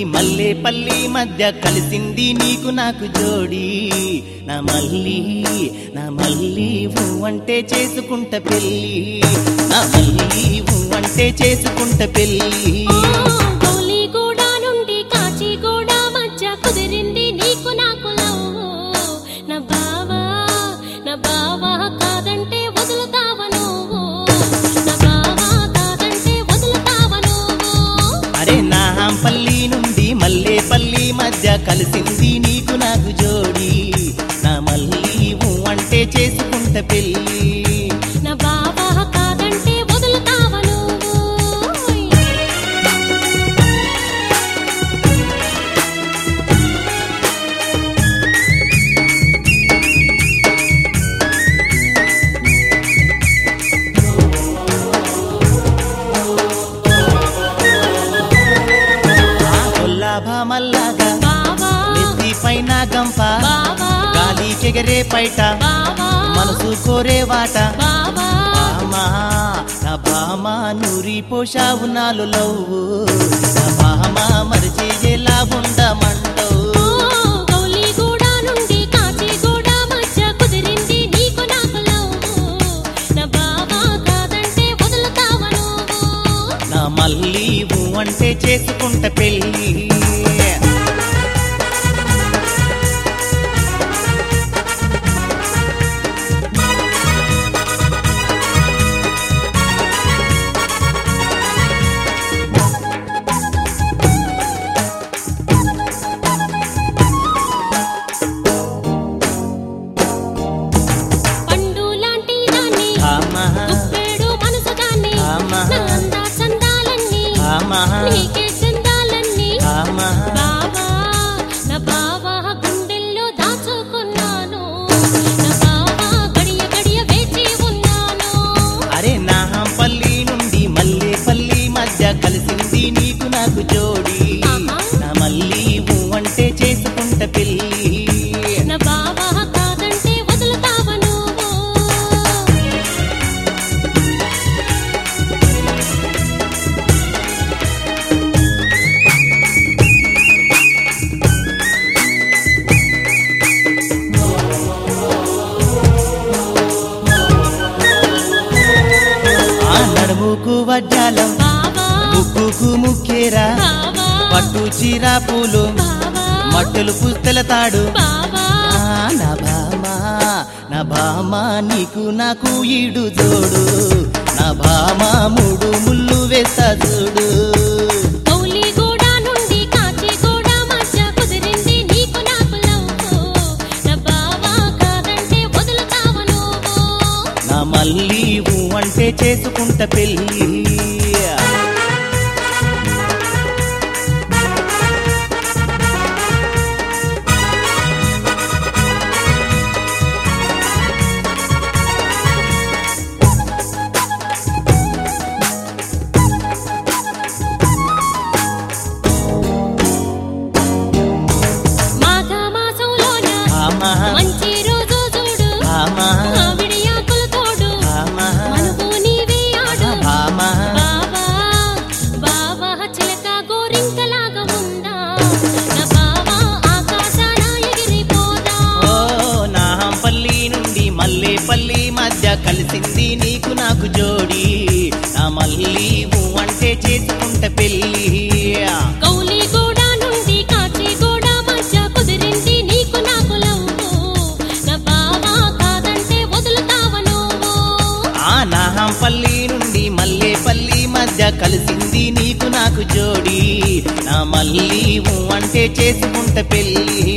మల్లేపల్లి మధ్య కలిసింది నీకు నాకు జోడి నా మల్లి నా మల్లి ఊ అంటే చేసుకుంట పెళ్ళి నా మల్లి ఊ అంటే చేసుకుంట పెళ్ళి గౌలిగూడ నుండి కాచిగూడ మధ్య కుదిరింది నీకు నాకు లవ్వు. నా బావా నా బావా కాదంటే వదులుతావా నువ్వు నా బావా కాదంటే వదులుతావా నువ్వు అరే నా పల్లి నుండి మల్లేపల్లి మధ్య కలిసింది నీకు నాకు జోడి నా మల్లి ఊ అంటే చేసుకుంట పెళ్ళి నా బావా కాదంటే వదులుతావా నువ్వు ఆ కొల్లాభా మల్లాగా బావా నెత్తి పైన గంప బావా గాలికెగరే పైట బావా మనసు కోరే వాట బావా బామా నా బామా నూరి పోషావు నాలు లవ్వు నా బామా మరిచి ఎలా ఉండమంటవు గౌలిగూడ నుండి కాచిగూడ మధ్య కుదిరింది నీకు నాకు లవ్వు. నా బావా కాదంటే వదులుతావా నువ్వు నా మళ్ళీ ఊ అంటే చేసుకుంట పెళ్ళి పండు లాంటి దాన్ని ఆమా గుప్పెడు మనసు దాన్ని ఆమా. నా అందా చందాలన్నీ ఆమా నీకే చందాలన్నీ ఆమా బావా నా బావా గుండెల్లో దాచుకున్నాను నా బావా గడియ గడియ వేచి ఉన్నాను అరే నా పల్లి నుండి మల్లేపల్లి మధ్య కలిసింది నీకు నాకు జోడి ఆహా. నా మళ్ళీ ఊ అంటే చేసుకుంట పెళ్ళి నా బావా కాదంటే వదులుతావా నువ్వు ఆ నడుముకు వడ్డాలం బావా ముక్కుకు ముక్కేరా బావా పట్టు చీర పూలు బావా మట్టలు పుస్తల తాడు బావా ఆ, నా భామా నా భామా నీకు నాకు ఈడు జోడు నా భామా మూడు ముళ్ళు వేస్తా చూడు గౌలిగూడ నుండి కాచిగూడ మధ్య కుదిరింది నీకు నాకు లవ్వు. నా బావా కాదంటే వదులుతావా నువ్వు నా మళ్ళీ ఊ అంటే చేసుకుంట పెళ్ళి మాఘ మాసంలోన ఆమా మంచి రోజు చూడు ఆమా మామిడి ఆకులు తోడు ఆమా మనకు నీవే ఆడు ఆమా బావా బావా చిలక గోరింకలాగా ఉందా నా బావా ఆకాశాన ఎగిరిపోదా ఓ నా పల్లి నుండి మల్లేపల్లి మధ్య కలిసింది నీకు నాకు జోడి నా మళ్ళీ ఊ అంటే చేసుకుంట పెళ్ళి గౌలిగూడ నుండి కాచిగూడ మధ్య కుదిరింది నీకు నాకు లవ్వు. నా బావా కాదంటే వదులుతావా నువ్వు ఆ నాహంపల్లి నుండి మల్లేపల్లి మధ్య కలిసింది నీకు నాకు జోడి నా మళ్ళీ ఊ అంటే చేసుకుంట పెళ్ళి